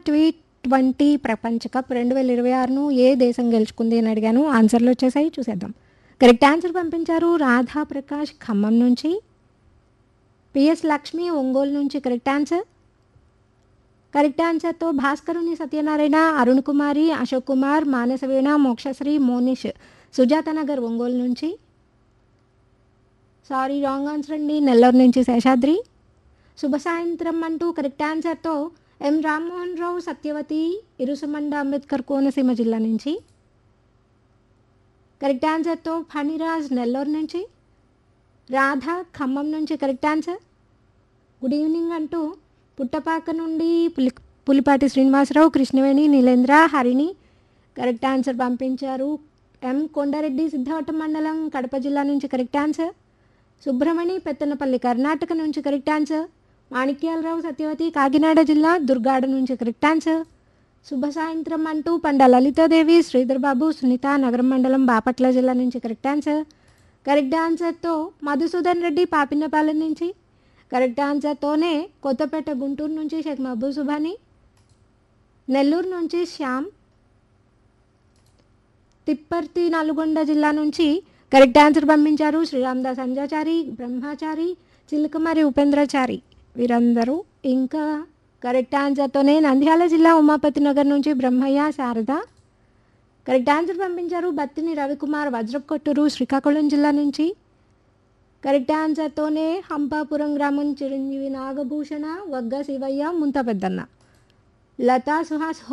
T twenty ప్రపంచ cup రెండు వేల ఇరవై ఆరును ఏ దేశం గెలుచుకుంది అని అడిగాను ఆన్సర్లు వచ్చేసాయి చూసేద్దాం కరెక్ట్ ఆన్సర్ పంపించారు రాధా ప్రకాష్ ఖమ్మం నుంచి పిఎస్ లక్ష్మి ఒంగోలు నుంచి కరెక్ట్ ఆన్సర్ కరెక్ట్ ఆన్సర్తో భాస్కరుని సత్యనారాయణ అరుణ్ కుమారి అశోక్ కుమార్ మానసవీణ మోక్షశ్రీ మోనిష్ సుజాత నగర్ ఒంగోలు నుంచి సారీ రాంగ్ ఆన్సర్ అండి నెల్లూరు నుంచి శేషాద్రి శుభ సాయంత్రం అంటూ కరెక్ట్ ఆన్సర్తో ఎం రామ్మోహన్ రావు సత్యవతి ఇరుసుమండ అంబేద్కర్ కోనసీమ జిల్లా నుంచి కరెక్ట్ ఆన్సర్తో ఫణిరాజ్ నెల్లూరు నుంచి రాధ ఖమ్మం నుంచి కరెక్ట్ ఆన్సర్ గుడ్ ఈవినింగ్ అంటూ పుట్టపాక నుండి పులి పులిపాటి శ్రీనివాసరావు కృష్ణవేణి నీలేంద్ర హరిణి కరెక్ట్ ఆన్సర్ పంపించారు ఎం కొండారెడ్డి సిద్ధావటం మండలం కడప జిల్లా నుంచి కరెక్ట్ ఆన్సర్ సుబ్రమణి పెత్తనపల్లి కర్ణాటక నుంచి కరెక్ట్ ఆన్సర్ మాణిక్యాలరావు సత్యవతి కాకినాడ జిల్లా దుర్గాడ నుంచి కరెక్ట్ ఆన్సర్ శుభ సాయంత్రం అంటూ పండ లలితాదేవి శ్రీధర్ బాబు సునీత నగరం మండలం బాపట్ల జిల్లా నుంచి కరెక్ట్ ఆన్సర్ కరెక్ట్ ఆన్సర్తో మధుసూదన్ రెడ్డి పాపిన్నపాలెం నుంచి కరెక్ట్ ఆన్సర్తోనే కొత్తపేట గుంటూరు నుంచి షేక్ మహబూబ్ సుబాని నెల్లూరు నుంచి శ్యామ్ తిప్పర్తి నల్గొండ జిల్లా నుంచి కరెక్ట్ ఆన్సర్ పంపించారు శ్రీరామదాస్ అంజాచారి బ్రహ్మాచారి చిలకమరి ఉపేంద్రచారి వీరందరూ ఇంకా కరెక్ట్ ఆన్సర్తోనే నంద్యాల జిల్లా ఉమాపతి నగర్ నుంచి బ్రహ్మయ్య శారద కరెక్ట్ ఆన్సర్ పంపించారు బత్తిని రవికుమార్ వజ్రప్ కొట్టూరు శ్రీకాకుళం జిల్లా నుంచి కరెక్ట్ ఆన్సర్తోనే హంపాపురం గ్రామం చిరంజీవి నాగభూషణ వగ్గ శివయ్య ముంత పెద్దన్న లతా సుహాస్